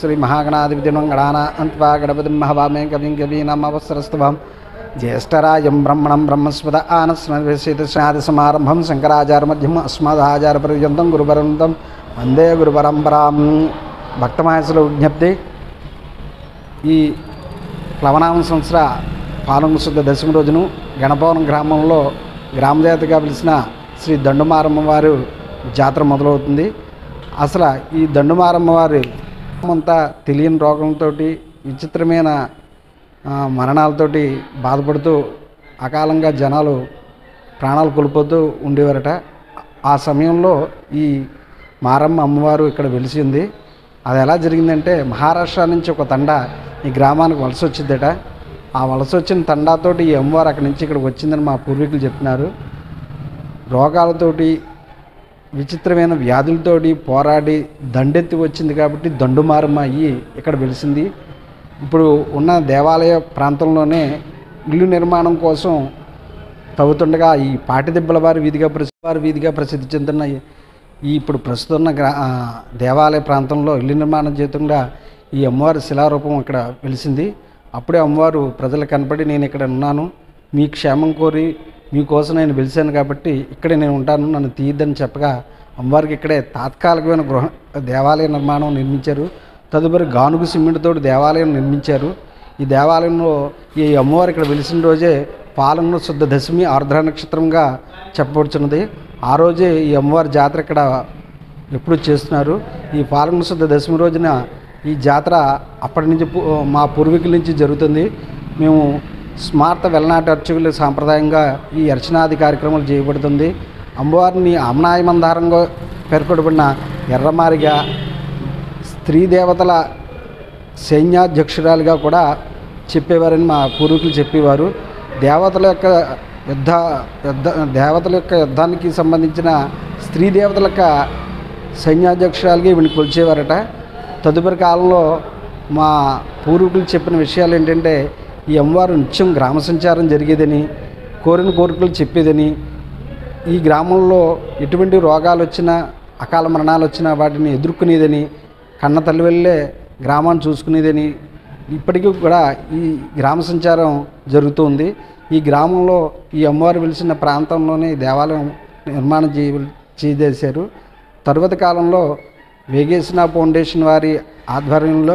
శ్రీ మహాగణాధిపతినం గణానా అంత్వా గణపతిం మహవామే కవిం కవీనామవసరస్తుభం జ్యేష్ఠరాజం బ్రహ్మణం బ్రహ్మస్పద ఆనస్మేత సమారంభం శంకరాచార్యమధ్యం అస్మదాచార పర్యంతం గురుపరంతం వందే గురుపరంపరాం భక్తమాయసుల విజ్ఞప్తి ఈ ప్లవనామ సంవత్సర పాల్గొన శుద్ధ దశమి రోజును గణపవనం గ్రామంలో గ్రామదేవతగా పిలిచిన శ్రీ దండుమారమ్మ వారు జాతర మొదలవుతుంది అసలు ఈ దండుమారమ్మ వారి అంతా తెలియని రోగంతో విచిత్రమైన ఆ, మరణాలతోటి బాధపడుతూ అకాలంగా జనాలు ప్రాణాలు కోల్పోతూ ఉండేవారట ఆ సమయంలో ఈ మారమ్మ అమ్మవారు ఇక్కడ వెలిసింది అది ఎలా జరిగిందంటే మహారాష్ట్ర నుంచి ఒక తండ ఈ గ్రామానికి వలస వచ్చిందట ఆ వలస వచ్చిన తండాతోటి ఈ అమ్మవారు అక్కడి నుంచి ఇక్కడికి వచ్చిందని మా పూర్వీకులు చెప్తున్నారు రోగాలతోటి విచిత్రమైన వ్యాధులతోటి పోరాడి దండెత్తి వచ్చింది కాబట్టి దండుమారమ్మ అయ్యి ఇక్కడ వెలిసింది ఇప్పుడు ఉన్న దేవాలయ ప్రాంతంలోనే ఇల్లు నిర్మాణం కోసం తవ్వుతుండగా ఈ పాటిదిబ్బల వారి వీధిగా ప్రసిద్ధి వారి వీధిగా ప్రసిద్ధి చెందుతున్న ఈ- ఈ ఇప్పుడు ప్రస్తుతం ఉన్న గ్రా ఆ, దేవాలయ ప్రాంతంలో ఇల్లు నిర్మాణం చేతుండగా ఈ అమ్మవారి శిలారూపం ఇక్కడ వెలిసింది అప్పుడే అమ్మవారు ప్రజలకు కనపడి నేను ఇక్కడ ఉన్నాను మీ క్షేమం కోరి మీకోసం నేను వెలిసాను కాబట్టి ఇక్కడే నేను ఉంటాను నన్ను తీయద్దని చెప్పగా అమ్మవారికి ఇక్కడే తాత్కాలికమైన గృహ దేవాలయ నిర్మాణం నిర్మించారు తదుపరి గానుగు సిమెంట్తో దేవాలయం నిర్మించారు ఈ దేవాలయంలో ఈ అమ్మవారు ఇక్కడ వెలిసిన రోజే పాలన శుద్ధ దశమి ఆర్ద్ర నక్షత్రంగా చెప్పబడుచున్నది ఆ రోజే ఈ అమ్మవారి జాతర ఇక్కడ ఎప్పుడు చేస్తున్నారు ఈ పాలన శుద్ధ దశమి రోజున ఈ జాతర అప్పటి నుంచి పు- మా పూర్వీకుల నుంచి జరుగుతుంది మేము స్మార్త వెలనాటి అర్చకులు సాంప్రదాయంగా ఈ అర్చనాది కార్యక్రమాలు చేయబడుతుంది అమ్మవారిని అమ్నాయమందారంగా పేర్కొనబడిన ఎర్రమారిగా స్త్రీ దేవతల సైన్యాధ్యక్షురాలుగా కూడా చెప్పేవారని మా పూర్వీకులు చెప్పేవారు దేవతల యొక్క యుద్ధ యుద్ధ దేవతల యొక్క యుద్ధానికి సంబంధించిన స్త్రీ దేవతల యొక్క సైన్యాధ్యక్షురాలుగా ఈవిని కొలిచేవారట తదుపరి కాలంలో మా పూర్వీకులు చెప్పిన విషయాలు ఏంటంటే ఈ అమ్మవారు నిత్యం గ్రామ సంచారం జరిగేదని కోరిన కోరికలు చెప్పేదని ఈ గ్రామంలో ఎటువంటి రోగాలు వచ్చినా అకాల మరణాలు వచ్చినా వాటిని ఎదుర్కొనేదని కన్న తల్లి వెళ్ళే గ్రామాన్ని చూసుకునేదని ఇప్పటికీ కూడా ఈ గ్రామ సంచారం జరుగుతుంది ఈ గ్రామంలో ఈ అమ్మవారు వెలిసిన ప్రాంతంలోనే ఈ దేవాలయం నిర్మాణం చేయ చేసేశారు తరువాత కాలంలో వేగేసిన ఫౌండేషన్ వారి ఆధ్వర్యంలో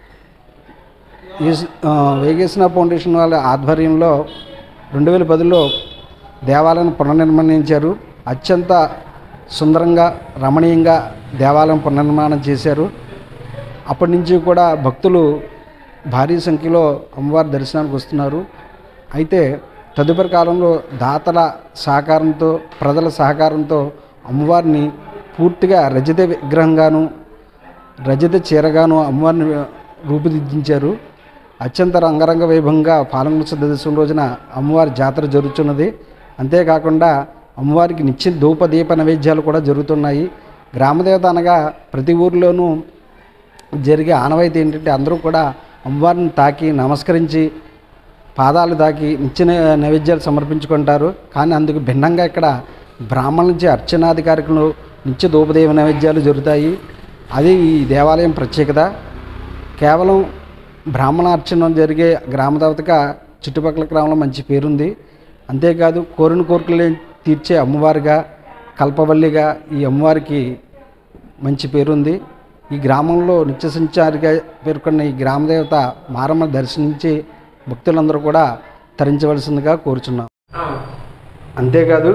ఈస్- ఆ, వేగేసిన ఫౌండేషన్ వాళ్ళ ఆధ్వర్యంలో రెండు వేల పదిలో దేవాలయం పునర్నిర్మించారు అత్యంత సుందరంగా రమణీయంగా దేవాలయం పునర్నిర్మాణం చేశారు అప్పటి నుంచి కూడా భక్తులు భారీ సంఖ్యలో అమ్మవారి దర్శనానికి వస్తున్నారు అయితే తదుపరి కాలంలో దాతల సహకారంతో ప్రజల సహకారంతో అమ్మవారిని పూర్తిగా రజత విగ్రహంగాను రజత చీరగాను అమ్మవారిని రూపుదిద్దించారు అత్యంత రంగరంగ వైభవంగా పాలన దశం రోజున అమ్మవారి జాతర జరుగుతున్నది అంతేకాకుండా అమ్మవారికి నిత్య ధూప దీప నైవేద్యాలు కూడా జరుగుతున్నాయి గ్రామదేవత అనగా ప్రతి ఊరిలోనూ జరిగే ఆనవాయితీ ఏంటంటే అందరూ కూడా అమ్మవారిని తాకి నమస్కరించి పాదాలు తాకి నిత్య నై- నైవేద్యాలు సమర్పించుకుంటారు కానీ అందుకు భిన్నంగా ఇక్కడ బ్రాహ్మణుల నుంచి అర్చనాది కార్యక్రమాలు నిత్య ధూపదేవ నైవేద్యాలు జరుగుతాయి అది ఈ దేవాలయం ప్రత్యేకత కేవలం బ్రాహ్మణ అర్చన జరిగే గ్రామదేవతగా చుట్టుపక్కల గ్రామంలో మంచి పేరుంది అంతేకాదు కోరిన కోరికలు తీర్చే అమ్మవారిగా కల్పవల్లిగా ఈ అమ్మవారికి మంచి పేరుంది ఈ గ్రామంలో నిత్య సంచారిగా పేర్కొన్న ఈ గ్రామదేవత మారమ్మ దర్శించి భక్తులందరూ కూడా తరించవలసిందిగా కోరుచున్నాం అంతేకాదు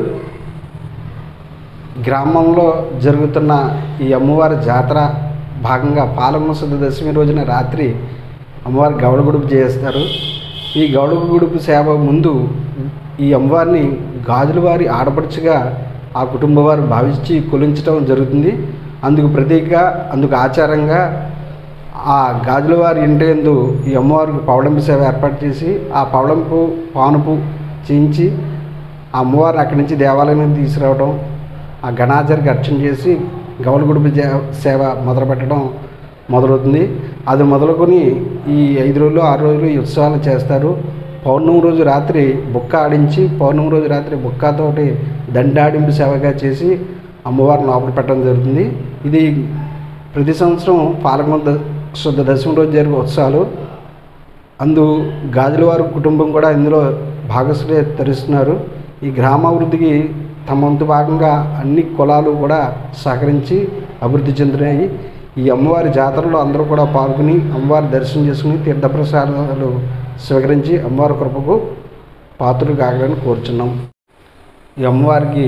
గ్రామంలో జరుగుతున్న ఈ అమ్మవారి జాతర భాగంగా పాలకొండ శుద్ధ దశమి రోజున రాత్రి అమ్మవారి గౌడ గుడుపు చేస్తారు ఈ గౌడ గుడుపు సేవ ముందు ఈ అమ్మవారిని గాజుల వారి ఆడపడుచుగా ఆ కుటుంబ వారు భావించి కొలించడం జరుగుతుంది అందుకు ప్రతీకగా అందుకు ఆచారంగా ఆ గాజుల వారి ఇంటేందు ఈ అమ్మవారికి పవళంపు సేవ ఏర్పాటు చేసి ఆ పవళంపు పానుపు చేయించి ఆ అమ్మవారిని అక్కడి నుంచి దేవాలయం తీసుకురావడం ఆ గణాచారికి అర్చన చేసి గౌలగుడుపు జే- సేవ మొదలుపెట్టడం మొదలవుతుంది అది మొదలుకొని ఈ ఐదు రోజులు ఆరు రోజులు ఈ ఉత్సవాలు చేస్తారు పౌర్ణమి రోజు రాత్రి బుక్క ఆడించి పౌర్ణమి రోజు రాత్రి బుక్కతోటి దండాడింపు సేవగా చేసి అమ్మవారిని లోపల పెట్టడం జరుగుతుంది ఇది ప్రతి సంవత్సరం పాలకొండ శుద్ధ దశమి రోజు జరిగే ఉత్సవాలు అందు గాజులవారి కుటుంబం కూడా ఇందులో భాగస్వామ్య తరిస్తున్నారు ఈ గ్రామాభివృద్ధికి తమ వంతు భాగంగా అన్ని కులాలు కూడా సహకరించి అభివృద్ధి చెందినాయి ఈ అమ్మవారి జాతరలో అందరూ కూడా పాల్గొని అమ్మవారి దర్శనం చేసుకుని తీర్థప్రసాదాలు స్వీకరించి అమ్మవారి కృపకు పాత్రలు కాగలని కోరుచున్నాం ఈ అమ్మవారికి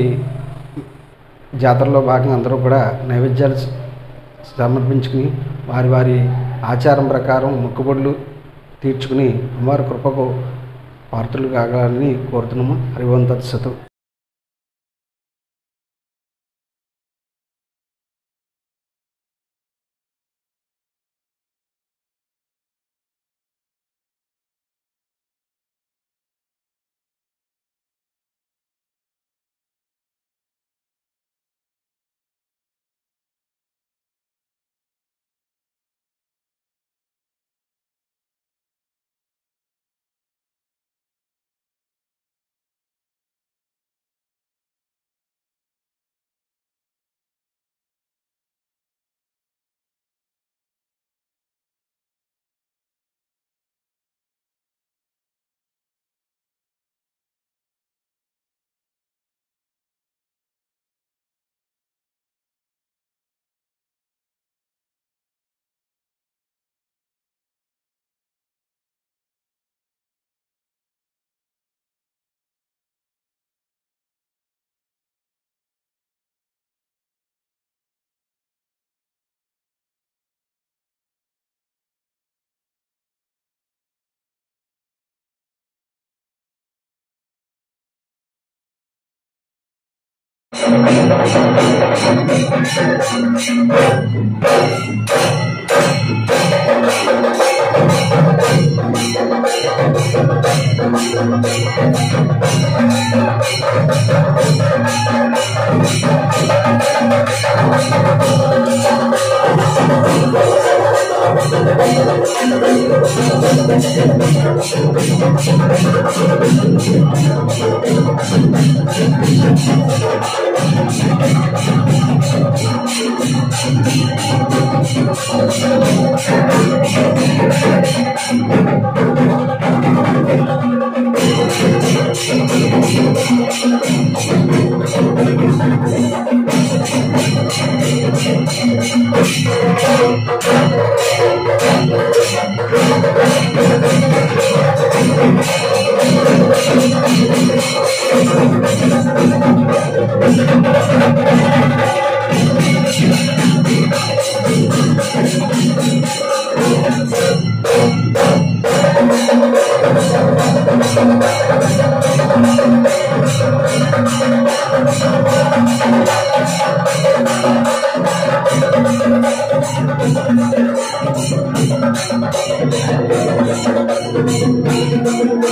జాతరలో భాగంగా అందరూ కూడా నైవేద్యాలు సమర్పించుకుని వారి వారి ఆచారం ప్రకారం మొక్కుబడులు తీర్చుకుని అమ్మవారి కృపకు పాత్రలు కాగలని కోరుతున్నాము హరివంత సతు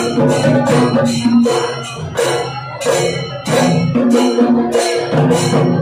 Thank